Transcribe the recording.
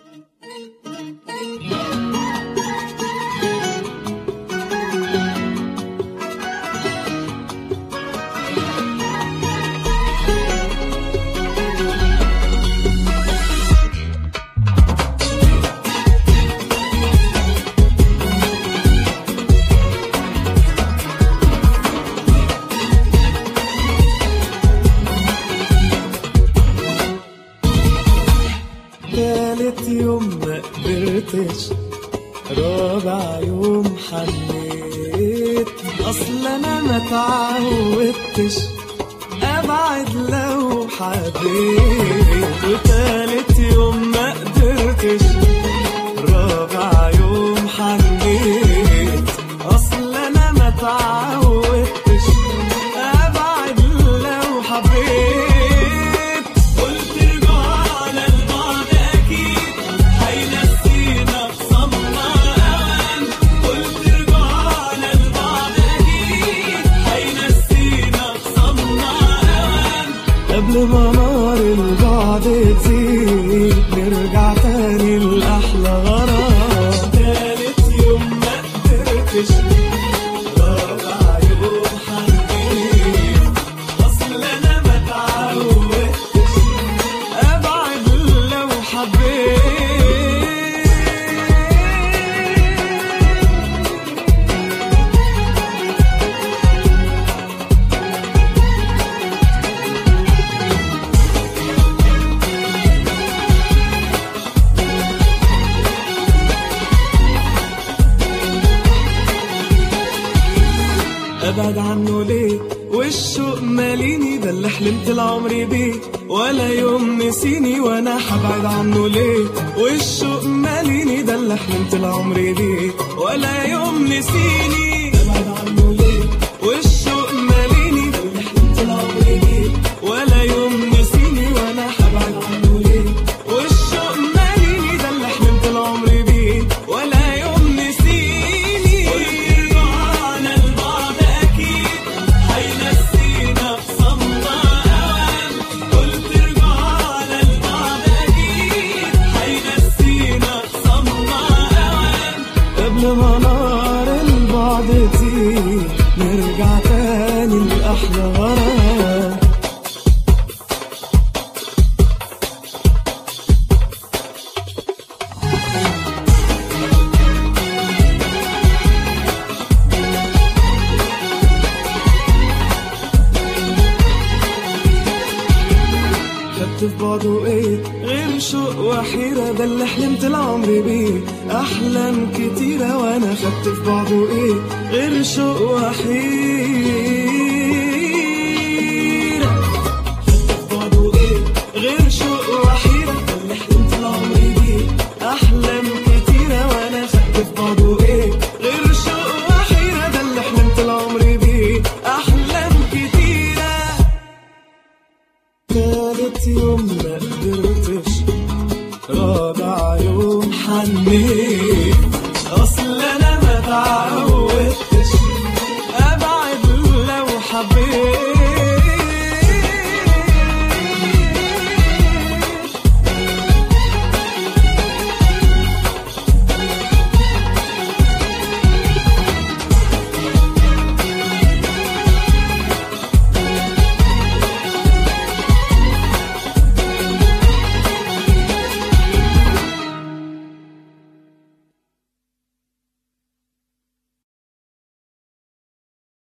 تالت يوم ما قدرتش رابع يوم حنيت اصل انا ما اتعودتش ابعد لو حبيت وتالت يوم ما قدرتش رابع يوم حنيت اصل انا ما اتعودتش ابعد لو حبيت قلت رجوعنا لبعض اكيد هينسينا بصمنا اوان قلت رجوعنا لبعض اكيد هينسينا بصمنا اوان قبل ما نار البعد تزيد نرجع تاني لأحلى غرام تالت يوم ما قدرتش رابع يوم حنين أصل أنا ما اتعودتش أبعد لو حبيت ابعد عنه ليه والشوق ماليني ده اللي حلمت العمر بيه ولا يوم نسيني وانا حبعد عنه ليه والشوق ماليني ده اللي حلمت العمر بيه ولا يوم نسيني ابعد عنه ليه والشوق ماليني ده اللي حلمت العمر بيه ولا يوم نسيني وانا حبعد عنه ليه والشوق ماليني ده اللي حلمت العمر بيه ولا يوم نسيني قلت رجعنا لبعض اكيد هينسينا بصمنا اوان قلت رجعنا لبعض اكيد هينسينا بصمنا اوان قبل ما نار البعد تزيد نرجع تاني لأحلى غرام خدت في بعضه ايه غير شوق وحيرة ده اللي حلمت العمر بيه أحلام كتيرة وأنا خدت في بعضه ايه غير شوق وحيرة خدت في بعضه ايه غير شوق وحيرة ده اللي حلمت العمر بيه أحلام كتيرة وأنا خدت في بعضه ايه غير شوق وحيرة ده اللي حلمت العمر بيه أحلام كتيرة تالت يوم ما قدرتش رابع يوم حنيت